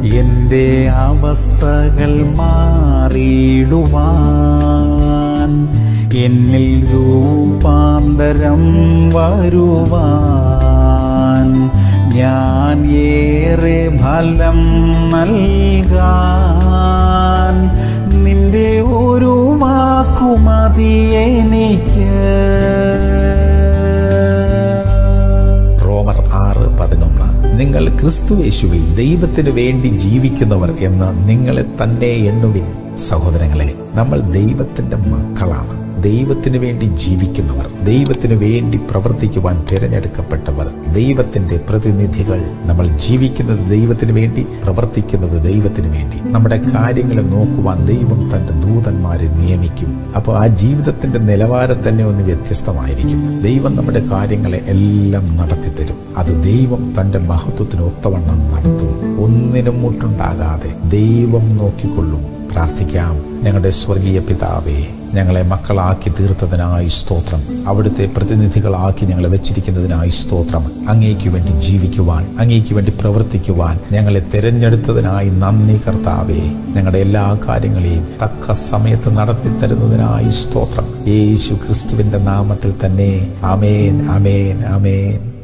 എൻ്റെ അവസ്ഥകൾ മാറിയിടുവാൻ എന്നിൽ രൂപാന്തരം വരുവാൻ ഞാൻ ഏറെ ഫലം നൽകാൻ നിന്റെ ഒരു വാക്കുമതി എനിക്ക് റോമർ ആറ് പതിനൊന്ന് നിങ്ങൾ ക്രിസ്തു യേശുവിൽ ദൈവത്തിന് വേണ്ടി ജീവിക്കുന്നവർ എന്ന് നിങ്ങളെ തന്നെ എണ്ണുവിൻ സഹോദരങ്ങളെ നമ്മൾ ദൈവത്തിന്റെ മക്കളാണ് ദൈവത്തിന് വേണ്ടി ജീവിക്കുന്നവർ ദൈവത്തിന് വേണ്ടി പ്രവർത്തിക്കുവാൻ തിരഞ്ഞെടുക്കപ്പെട്ടവർ ദൈവത്തിന്റെ പ്രതിനിധികൾ നമ്മൾ ജീവിക്കുന്നത് ദൈവത്തിന് വേണ്ടി പ്രവർത്തിക്കുന്നത് ദൈവത്തിന് വേണ്ടി നമ്മുടെ കാര്യങ്ങളെ നോക്കുവാൻ ദൈവം തന്റെ ദൂതന്മാരെ നിയമിക്കും അപ്പോൾ ആ ജീവിതത്തിന്റെ നിലവാരം തന്നെ ഒന്ന് വ്യത്യസ്തമായിരിക്കും ദൈവം നമ്മുടെ കാര്യങ്ങളെ എല്ലാം നടത്തിത്തരും അത് ദൈവം തന്റെ മഹത്വത്തിന് ഒത്തവണ്ണം നടത്തും ഒന്നിനും മുട്ടുണ്ടാകാതെ ദൈവം നോക്കിക്കൊള്ളും പ്രാർത്ഥിക്കാം ഞങ്ങളുടെ സ്വർഗീയ പിതാവേ ഞങ്ങളെ മക്കളാക്കി തീർത്തതിനായി സ്തോത്രം അവിടുത്തെ പ്രതിനിധികളാക്കി ഞങ്ങളെ വെച്ചിരിക്കുന്നതിനായി സ്തോത്രം അങ്ങേക്ക് വേണ്ടി ജീവിക്കുവാൻ അങ്ങേക്ക് വേണ്ടി പ്രവർത്തിക്കുവാൻ ഞങ്ങളെ തിരഞ്ഞെടുത്തതിനായി നന്ദി കർത്താവേ ഞങ്ങളുടെ എല്ലാ കാര്യങ്ങളെയും തക്ക സമയത്ത് നടത്തി തരുന്നതിനായി സ്തോത്രം യേശു ക്രിസ്തുവിന്റെ നാമത്തിൽ തന്നെ അമേൻ അമേൻ അമേൻ